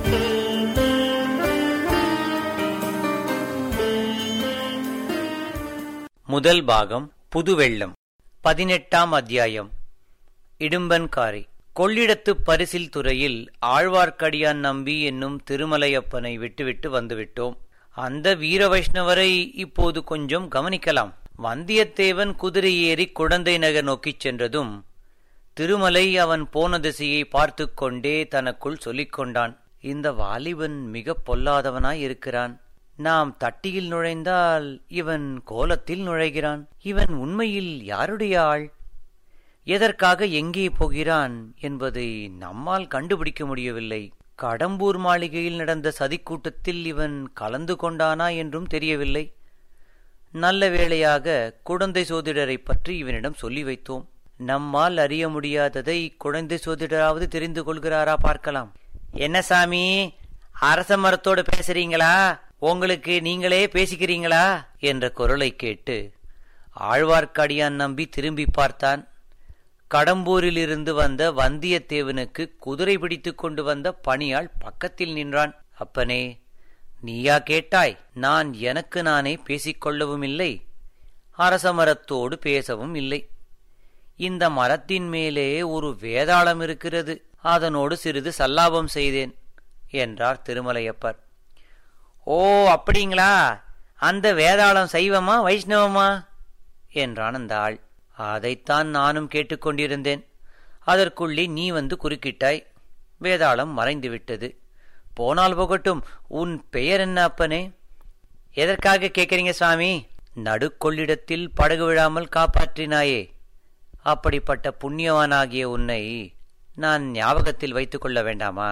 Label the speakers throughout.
Speaker 1: முதல் பாகம் புதுவெள்ளம் பதினெட்டாம் அத்தியாயம் இடும்பன்காரி கொள்ளிடத்து பரிசில் துறையில் ஆழ்வார்க்கடியான் நம்பி என்னும் திருமலையப்பனை விட்டுவிட்டு வந்துவிட்டோம் அந்த வீர வைஷ்ணவரை இப்போது கொஞ்சம் கவனிக்கலாம் வந்தியத்தேவன் குதிரை ஏறி குழந்தை நகர் நோக்கிச் சென்றதும் திருமலை அவன் போன திசையை பார்த்து கொண்டே தனக்குள் சொல்லிக் கொண்டான் இந்த வாலிபன் மிக பொல்லாதவனாய் இருக்கிறான் நாம் தட்டியில் நுழைந்தால் இவன் கோலத்தில் நுழைகிறான் இவன் உண்மையில் யாருடைய ஆள் எதற்காக எங்கே போகிறான் என்பதை நம்மால் கண்டுபிடிக்க முடியவில்லை கடம்பூர் மாளிகையில் நடந்த சதிக்கூட்டத்தில் இவன் கலந்து கொண்டானா என்றும் தெரியவில்லை நல்ல வேளையாக குழந்தை சோதிடரை பற்றி இவனிடம் சொல்லி வைத்தோம் நம்மால் அறிய முடியாததை குழந்தை சோதிடராவது தெரிந்து கொள்கிறாரா பார்க்கலாம் என்ன சாமி அரச மரத்தோடு பேசுறீங்களா உங்களுக்கு நீங்களே பேசிக்கிறீங்களா என்ற குரலை கேட்டு ஆழ்வார்க்கடியான் நம்பி திரும்பி பார்த்தான் கடம்பூரிலிருந்து வந்த வந்தியத்தேவனுக்கு குதிரை பிடித்துக் கொண்டு வந்த பணியாள் பக்கத்தில் நின்றான் அப்பனே நீயா கேட்டாய் நான் எனக்கு நானே பேசிக்கொள்ளவும் இல்லை அரச மரத்தோடு பேசவும் இல்லை இந்த மரத்தின் மேலே ஒரு வேதாளம் இருக்கிறது அதனோடு சிறிது சல்லாபம் செய்தேன் என்றார் திருமலையப்பர் ஓ அப்படிங்களா அந்த வேதாளம் சைவமா வைஷ்ணவமா என்றான் அந்த ஆள் அதைத்தான் நானும் கேட்டுக்கொண்டிருந்தேன் அதற்குள்ளே நீ வந்து குறுக்கிட்டாய் வேதாளம் மறைந்து விட்டது போனால் போகட்டும் உன் பெயர் என்ன அப்பனே எதற்காக கேட்கிறீங்க சுவாமி நடுக்கொள்ளிடத்தில் படகு விழாமல் காப்பாற்றினாயே அப்படிப்பட்ட புண்ணியவானாகிய உன்னை நான் ஞாபகத்தில் வைத்துக் கொள்ள வேண்டாமா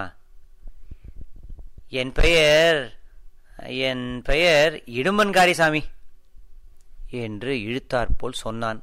Speaker 1: என் பெயர் என் பெயர் இடும்பன்காரி சாமி என்று இழுத்தாற்போல் சொன்னான்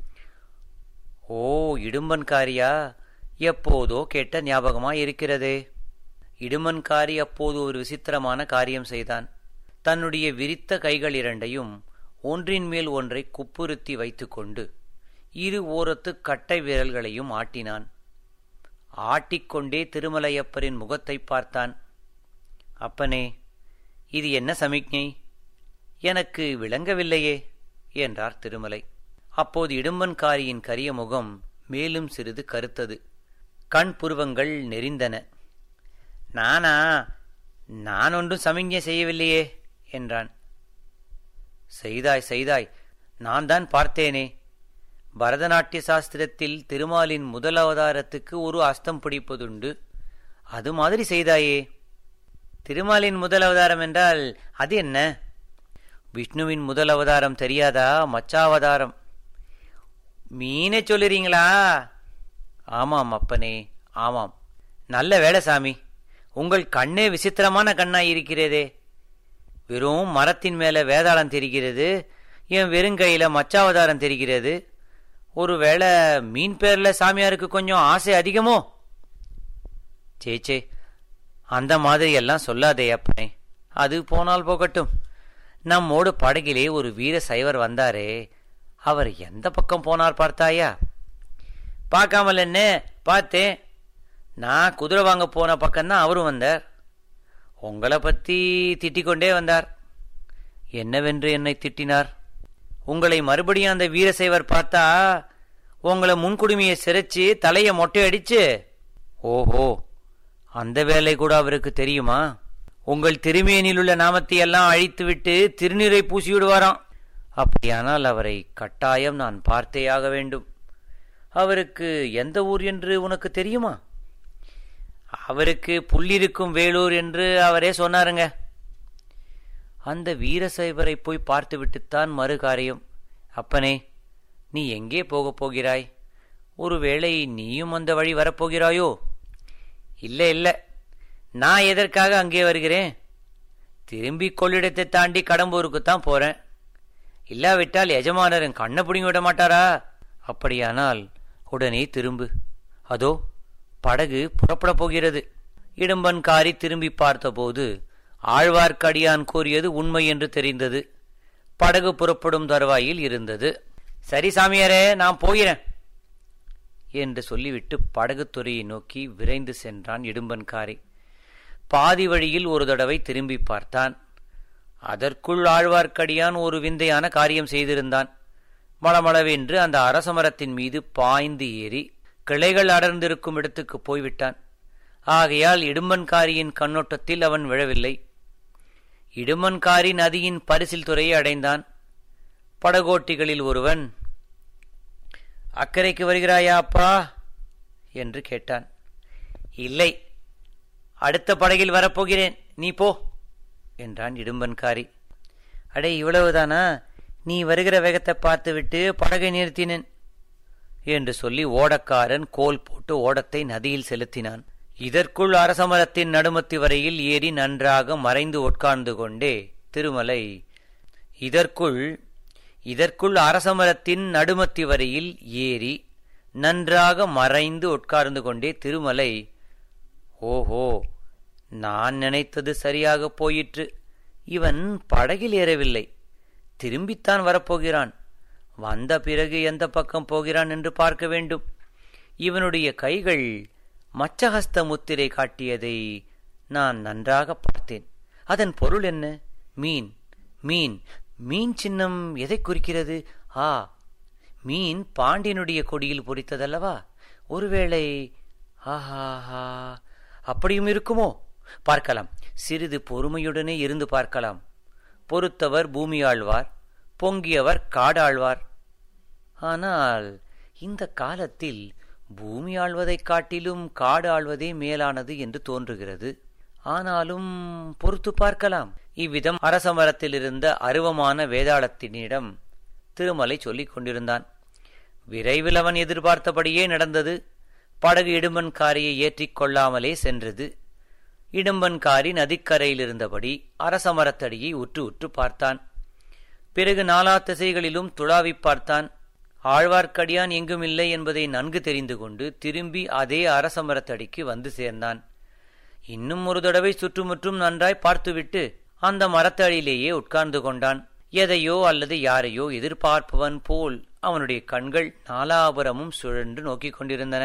Speaker 1: ஓ இடும்பன்காரியா எப்போதோ கேட்ட ஞாபகமா இருக்கிறதே இடுமன்காரி அப்போது ஒரு விசித்திரமான காரியம் செய்தான் தன்னுடைய விரித்த கைகள் இரண்டையும் ஒன்றின் மேல் ஒன்றை குப்புறுத்தி வைத்துக்கொண்டு இரு ஓரத்து கட்டை விரல்களையும் ஆட்டினான் ஆட்டிக்கொண்டே திருமலையப்பரின் முகத்தை பார்த்தான் அப்பனே இது என்ன சமிக்ஞை எனக்கு விளங்கவில்லையே என்றார் திருமலை அப்போது இடும்பன்காரியின் கரிய முகம் மேலும் சிறிது கருத்தது கண் புருவங்கள் நெறிந்தன நானா நான் ஒன்றும் சமிஞ்ஞை செய்யவில்லையே என்றான் செய்தாய் செய்தாய் நான் தான் பார்த்தேனே பரதநாட்டிய சாஸ்திரத்தில் திருமாலின் முதல் அவதாரத்துக்கு ஒரு அஸ்தம் பிடிப்பதுண்டு அது மாதிரி செய்தாயே திருமாலின் முதல் அவதாரம் என்றால் அது என்ன விஷ்ணுவின் முதல் அவதாரம் தெரியாதா மச்சாவதாரம் மீனே சொல்லுறீங்களா ஆமாம் அப்பனே ஆமாம் நல்ல வேலை சாமி உங்கள் கண்ணே விசித்திரமான கண்ணாய் இருக்கிறதே வெறும் மரத்தின் மேல வேதாளம் தெரிகிறது என் வெறுங்கையில மச்சாவதாரம் தெரிகிறது ஒருவேளை மீன் பேர்ல சாமியாருக்கு கொஞ்சம் ஆசை அதிகமோ சேச்சே அந்த மாதிரி எல்லாம் சொல்லாதே அப்பனே அது போனால் போகட்டும் நம்மோடு படகிலே ஒரு வீர சைவர் வந்தாரே அவர் எந்த பக்கம் போனார் பார்த்தாயா பார்க்காமல் என்ன பார்த்தேன் நான் குதிரை வாங்க போன பக்கம்தான் அவரும் வந்தார் உங்களை பற்றி திட்டிக்கொண்டே வந்தார் என்னவென்று என்னை திட்டினார் உங்களை மறுபடியும் அந்த வீரசைவர் பார்த்தா உங்களை முன்குடுமையை சிரைச்சு தலையை மொட்டையடிச்சு ஓஹோ அந்த வேலை கூட அவருக்கு தெரியுமா உங்கள் திருமேனில் உள்ள நாமத்தை எல்லாம் அழித்துவிட்டு திருநீரை பூசி விடுவாராம் அப்படியானால் அவரை கட்டாயம் நான் பார்த்தேயாக வேண்டும் அவருக்கு எந்த ஊர் என்று உனக்கு தெரியுமா அவருக்கு புள்ளிருக்கும் வேலூர் என்று அவரே சொன்னாருங்க அந்த வீரசைவரை போய் பார்த்துவிட்டுத்தான் மறு காரியம் அப்பனே நீ எங்கே போகப் போகிறாய் ஒருவேளை நீயும் அந்த வழி வரப்போகிறாயோ இல்லை இல்லை நான் எதற்காக அங்கே வருகிறேன் திரும்பி கொள்ளிடத்தை தாண்டி கடம்பூருக்குத்தான் போறேன் இல்லாவிட்டால் எஜமானர் என் கண்ணை பிடிங்கி விட மாட்டாரா அப்படியானால் உடனே திரும்பு அதோ படகு புறப்படப் போகிறது இடும்பன்காரி திரும்பி பார்த்தபோது ஆழ்வார்க்கடியான் கூறியது உண்மை என்று தெரிந்தது படகு புறப்படும் தருவாயில் இருந்தது சரி சாமியாரே நான் போகிறேன் என்று சொல்லிவிட்டு படகுத்துறையை நோக்கி விரைந்து சென்றான் இடும்பன்காரி பாதி வழியில் ஒரு தடவை திரும்பி பார்த்தான் அதற்குள் ஆழ்வார்க்கடியான் ஒரு விந்தையான காரியம் செய்திருந்தான் மளமளவென்று அந்த அரசமரத்தின் மீது பாய்ந்து ஏறி கிளைகள் அடர்ந்திருக்கும் இடத்துக்கு போய்விட்டான் ஆகையால் இடும்பன்காரியின் கண்ணோட்டத்தில் அவன் விழவில்லை இடுமன்காரி நதியின் பரிசில் துறையை அடைந்தான் படகோட்டிகளில் ஒருவன் அக்கறைக்கு வருகிறாயா அப்பா என்று கேட்டான் இல்லை அடுத்த படகில் வரப்போகிறேன் நீ போ என்றான் இடும்பன்காரி அடே இவ்வளவுதானா நீ வருகிற வேகத்தை பார்த்துவிட்டு படகை நிறுத்தினேன் என்று சொல்லி ஓடக்காரன் கோல் போட்டு ஓடத்தை நதியில் செலுத்தினான் இதற்குள் அரசமரத்தின் நடுமத்தி வரையில் ஏறி நன்றாக மறைந்து உட்கார்ந்து கொண்டே திருமலை இதற்குள் இதற்குள் அரசமரத்தின் நடுமத்தி வரையில் ஏறி நன்றாக மறைந்து உட்கார்ந்து கொண்டே திருமலை ஓஹோ நான் நினைத்தது சரியாக போயிற்று இவன் படகில் ஏறவில்லை திரும்பித்தான் வரப்போகிறான் வந்த பிறகு எந்த பக்கம் போகிறான் என்று பார்க்க வேண்டும் இவனுடைய கைகள் மச்சஹஸ்த முத்திரை காட்டியதை நான் நன்றாக பார்த்தேன் அதன் பொருள் என்ன மீன் மீன் மீன் சின்னம் எதை குறிக்கிறது ஆ மீன் பாண்டியனுடைய கொடியில் பொறித்ததல்லவா ஒருவேளை ஆஹாஹா அப்படியும் இருக்குமோ பார்க்கலாம் சிறிது பொறுமையுடனே இருந்து பார்க்கலாம் பொறுத்தவர் பூமி ஆழ்வார் பொங்கியவர் காடாழ்வார் ஆனால் இந்த காலத்தில் பூமி ஆள்வதைக் காட்டிலும் காடு ஆள்வதே மேலானது என்று தோன்றுகிறது ஆனாலும் பொறுத்து பார்க்கலாம் இவ்விதம் அரசமரத்தில் இருந்த அருவமான வேதாளத்தினிடம் திருமலை சொல்லிக் கொண்டிருந்தான் விரைவில் அவன் எதிர்பார்த்தபடியே நடந்தது படகு இடும்பன்காரியை ஏற்றிக் கொள்ளாமலே சென்றது இடும்பன்காரி நதிக்கரையில் இருந்தபடி அரசமரத்தடியை உற்று உற்று பார்த்தான் பிறகு நாலா திசைகளிலும் துளாவி பார்த்தான் ஆழ்வார்க்கடியான் எங்குமில்லை என்பதை நன்கு தெரிந்து கொண்டு திரும்பி அதே அரசமரத்தடிக்கு வந்து சேர்ந்தான் இன்னும் ஒரு தடவை சுற்றுமுற்றும் நன்றாய் பார்த்துவிட்டு அந்த மரத்தடியிலேயே உட்கார்ந்து கொண்டான் எதையோ அல்லது யாரையோ எதிர்பார்ப்பவன் போல் அவனுடைய கண்கள் நாலாபுரமும் சுழன்று நோக்கிக் கொண்டிருந்தன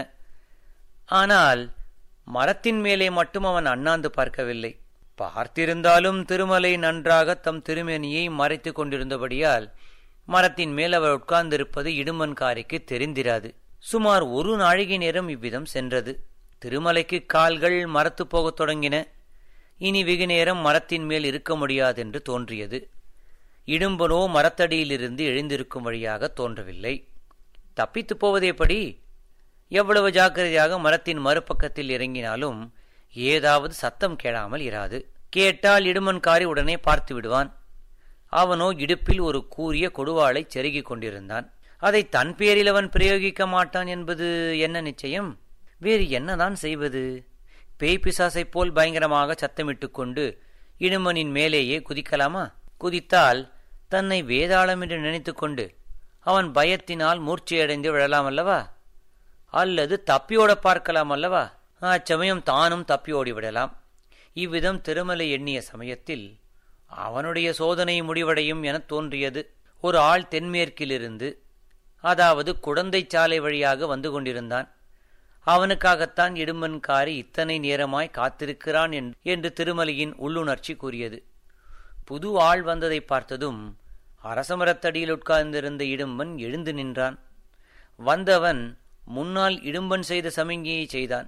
Speaker 1: ஆனால் மரத்தின் மேலே மட்டும் அவன் அண்ணாந்து பார்க்கவில்லை பார்த்திருந்தாலும் திருமலை நன்றாக தம் திருமேனியை மறைத்துக் கொண்டிருந்தபடியால் மரத்தின் மேல் அவர் உட்கார்ந்திருப்பது இடுமன்காரிக்கு தெரிந்திராது சுமார் ஒரு நாழிகை நேரம் இவ்விதம் சென்றது திருமலைக்கு கால்கள் மரத்து போகத் தொடங்கின இனி வெகு நேரம் மரத்தின் மேல் இருக்க முடியாதென்று தோன்றியது இடும்பனோ மரத்தடியிலிருந்து எழுந்திருக்கும் வழியாக தோன்றவில்லை தப்பித்துப் போவது எப்படி எவ்வளவு ஜாக்கிரதையாக மரத்தின் மறுபக்கத்தில் இறங்கினாலும் ஏதாவது சத்தம் கேளாமல் இராது கேட்டால் இடுமன்காரி உடனே பார்த்து விடுவான் அவனோ இடுப்பில் ஒரு கூரிய கொடுவாளைச் செருகிக் கொண்டிருந்தான் அதை தன் பேரில் அவன் பிரயோகிக்க மாட்டான் என்பது என்ன நிச்சயம் வேறு என்னதான் செய்வது பேய் பிசாசைப் போல் பயங்கரமாக சத்தமிட்டுக் கொண்டு இடுமனின் மேலேயே குதிக்கலாமா குதித்தால் தன்னை வேதாளம் என்று நினைத்துக்கொண்டு அவன் பயத்தினால் மூர்ச்சையடைந்து விழலாம் அல்லவா அல்லது தப்பியோட பார்க்கலாம் அல்லவா அச்சமயம் தானும் தப்பி ஓடிவிடலாம் இவ்விதம் திருமலை எண்ணிய சமயத்தில் அவனுடைய சோதனை முடிவடையும் எனத் தோன்றியது ஒரு ஆள் தென்மேற்கிலிருந்து அதாவது குடந்தை சாலை வழியாக வந்து கொண்டிருந்தான் அவனுக்காகத்தான் இடும்பன்காரி இத்தனை நேரமாய் காத்திருக்கிறான் என்று திருமலையின் உள்ளுணர்ச்சி கூறியது புது ஆள் வந்ததை பார்த்ததும் அரசமரத்தடியில் உட்கார்ந்திருந்த இடும்பன் எழுந்து நின்றான் வந்தவன் முன்னால் இடும்பன் செய்த சமிஞ்ஞையை செய்தான்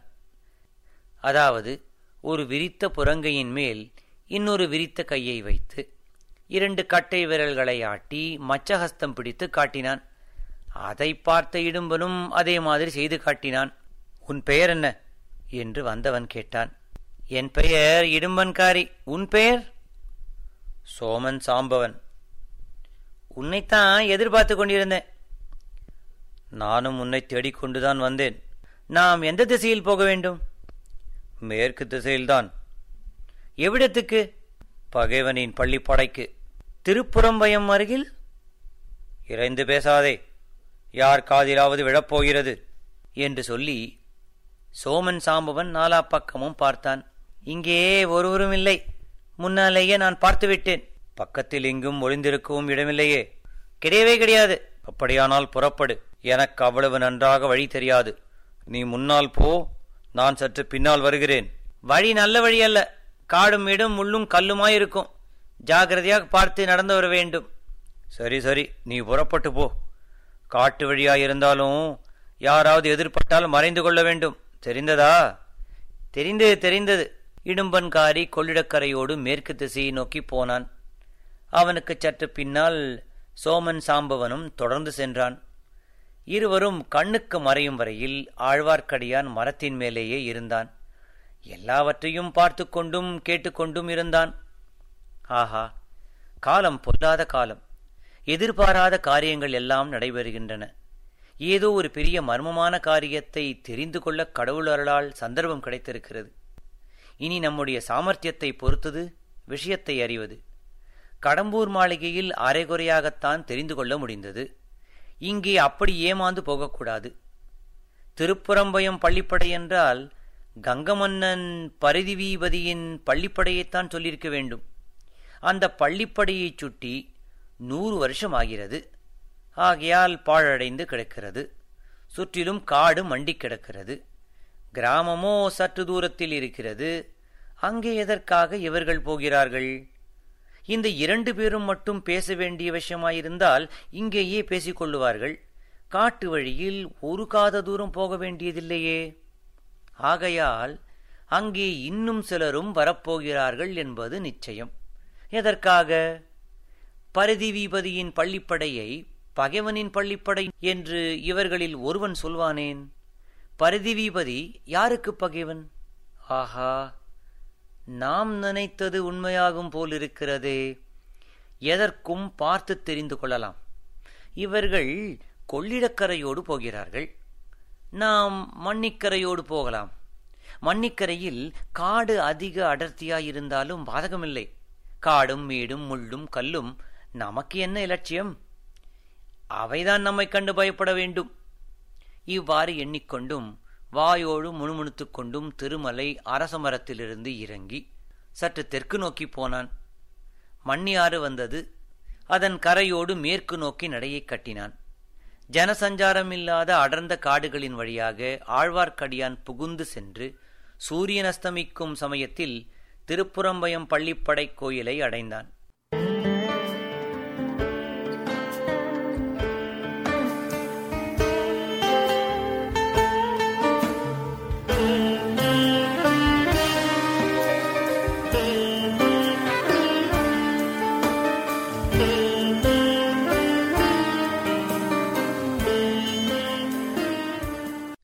Speaker 1: அதாவது ஒரு விரித்த புறங்கையின் மேல் இன்னொரு விரித்த கையை வைத்து இரண்டு கட்டை விரல்களை ஆட்டி மச்சஹஸ்தம் பிடித்து காட்டினான் அதை பார்த்த இடும்பனும் அதே மாதிரி செய்து காட்டினான் உன் பெயர் என்ன என்று வந்தவன் கேட்டான் என் பெயர் இடும்பன்காரி உன் பெயர் சோமன் சாம்பவன் உன்னைத்தான் எதிர்பார்த்து கொண்டிருந்தேன் நானும் உன்னை தேடிக்கொண்டுதான் வந்தேன் நாம் எந்த திசையில் போக வேண்டும் மேற்கு திசையில்தான் எவ்விடத்துக்கு பகைவனின் பள்ளிப்படைக்கு திருப்புறம்பயம் அருகில் இறைந்து பேசாதே யார் காதிலாவது விழப்போகிறது என்று சொல்லி சோமன் சாம்பவன் நாலா பக்கமும் பார்த்தான் இங்கே ஒருவரும் இல்லை முன்னாலேயே நான் பார்த்துவிட்டேன் பக்கத்தில் எங்கும் ஒளிந்திருக்கவும் இடமில்லையே கிடையவே கிடையாது அப்படியானால் புறப்படு எனக்கு அவ்வளவு நன்றாக வழி தெரியாது நீ முன்னால் போ நான் சற்று பின்னால் வருகிறேன் வழி நல்ல வழி அல்ல காடும் இடம் முள்ளும் கல்லுமாயிருக்கும் ஜாகிரதையாக பார்த்து நடந்து வர வேண்டும் சரி சரி நீ புறப்பட்டு போ காட்டு வழியாயிருந்தாலும் யாராவது எதிர்பட்டால் மறைந்து கொள்ள வேண்டும் தெரிந்ததா தெரிந்தது தெரிந்தது இடும்பன்காரி கொள்ளிடக்கரையோடு மேற்கு திசையை நோக்கி போனான் அவனுக்கு சற்று பின்னால் சோமன் சாம்பவனும் தொடர்ந்து சென்றான் இருவரும் கண்ணுக்கு மறையும் வரையில் ஆழ்வார்க்கடியான் மரத்தின் மேலேயே இருந்தான் எல்லாவற்றையும் பார்த்து கொண்டும் கேட்டுக்கொண்டும் இருந்தான் ஆஹா காலம் பொல்லாத காலம் எதிர்பாராத காரியங்கள் எல்லாம் நடைபெறுகின்றன ஏதோ ஒரு பெரிய மர்மமான காரியத்தை தெரிந்து கொள்ள கடவுள் அருளால் சந்தர்ப்பம் கிடைத்திருக்கிறது இனி நம்முடைய சாமர்த்தியத்தை பொறுத்தது விஷயத்தை அறிவது கடம்பூர் மாளிகையில் அரைகுறையாகத்தான் தெரிந்து கொள்ள முடிந்தது இங்கே அப்படி ஏமாந்து போகக்கூடாது திருப்புறம்பயம் பள்ளிப்படை என்றால் கங்கமன்னன் பரிதிவீபதியின் பள்ளிப்படையைத்தான் சொல்லியிருக்க வேண்டும் அந்த பள்ளிப்படையைச் சுட்டி நூறு வருஷம் ஆகிறது ஆகையால் பாழடைந்து கிடக்கிறது சுற்றிலும் காடு மண்டி கிடக்கிறது கிராமமோ சற்று தூரத்தில் இருக்கிறது அங்கே எதற்காக இவர்கள் போகிறார்கள் இந்த இரண்டு பேரும் மட்டும் பேச வேண்டிய விஷயமாயிருந்தால் இங்கேயே பேசிக்கொள்ளுவார்கள் காட்டு வழியில் ஒரு காத தூரம் போக வேண்டியதில்லையே ஆகையால் அங்கே இன்னும் சிலரும் வரப்போகிறார்கள் என்பது நிச்சயம் எதற்காக பரிதிவீபதியின் பள்ளிப்படையை பகைவனின் பள்ளிப்படை என்று இவர்களில் ஒருவன் சொல்வானேன் பரிதிவீபதி யாருக்கு பகைவன் ஆஹா நாம் நினைத்தது உண்மையாகும் போலிருக்கிறதே எதற்கும் பார்த்து தெரிந்து கொள்ளலாம் இவர்கள் கொள்ளிடக்கரையோடு போகிறார்கள் நாம் மண்ணிக்கரையோடு போகலாம் மண்ணிக்கரையில் காடு அதிக அடர்த்தியாயிருந்தாலும் பாதகமில்லை காடும் மேடும் முள்ளும் கல்லும் நமக்கு என்ன இலட்சியம் அவைதான் நம்மை கண்டு பயப்பட வேண்டும் இவ்வாறு எண்ணிக்கொண்டும் வாயோடு முணுமுணுத்துக் கொண்டும் திருமலை அரசமரத்திலிருந்து இறங்கி சற்று தெற்கு நோக்கி போனான் மண்ணியாறு வந்தது அதன் கரையோடு மேற்கு நோக்கி நடையை கட்டினான் ஜனசஞ்சாரம் இல்லாத அடர்ந்த காடுகளின் வழியாக ஆழ்வார்க்கடியான் புகுந்து சென்று சூரியன் அஸ்தமிக்கும் சமயத்தில் திருப்புறம்பயம் பள்ளிப்படை கோயிலை அடைந்தான்